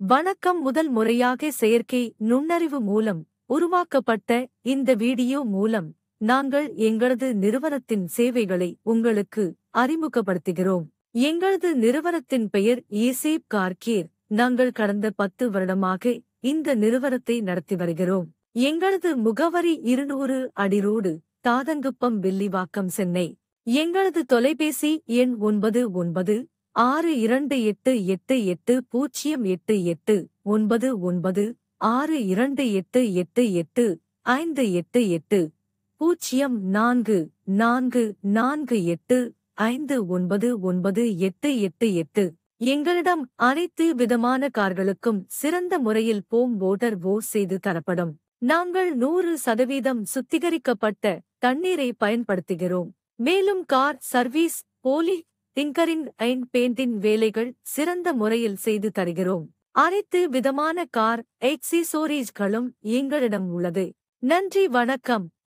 வணக்கம் முதல் முறையாக செயற்கை நுண்ணறிவு மூலம் உருவாக்கப்பட்ட இந்த வீடியோ மூலம் நாங்கள் எங்களது நிறுவனத்தின் சேவைகளை உங்களுக்கு அறிமுகப்படுத்துகிறோம் எங்களது நிறுவனத்தின் பெயர் ஏசேப் கார்கேர் நாங்கள் கடந்த பத்து வருடமாக இந்த நிறுவனத்தை நடத்தி வருகிறோம் எங்களது முகவரி இருநூறு அடிரோடு தாதங்குப்பம் வில்லிவாக்கம் சென்னை எங்களது தொலைபேசி எண் ஒன்பது ஒன்பது ஆறு இரண்டு எட்டு எட்டு எட்டு பூஜ்ஜியம் எட்டு எட்டு ஒன்பது ஒன்பது ஆறு இரண்டு எட்டு எட்டு எட்டு ஐந்து எட்டு எட்டு பூஜ்ஜியம் நான்கு நான்கு நான்கு எட்டு ஐந்து ஒன்பது ஒன்பது எட்டு எட்டு எட்டு எங்களிடம் அனைத்து விதமான கார்களுக்கும் சிறந்த முறையில் போம் ஓட்டர் ஓ செய்து தரப்படும் நாங்கள் நூறு சதவீதம் சுத்திகரிக்கப்பட்ட தண்ணீரை பயன்படுத்துகிறோம் மேலும் கார் சர்வீஸ் போலி டிங்கரிங் அண்ட் பெயிண்டிங் வேலைகள் சிறந்த முறையில் செய்து தருகிறோம் அனைத்து விதமான கார் எக்ஸிசோரீஸ்களும் எங்களிடம் உள்ளது நன்றி வணக்கம்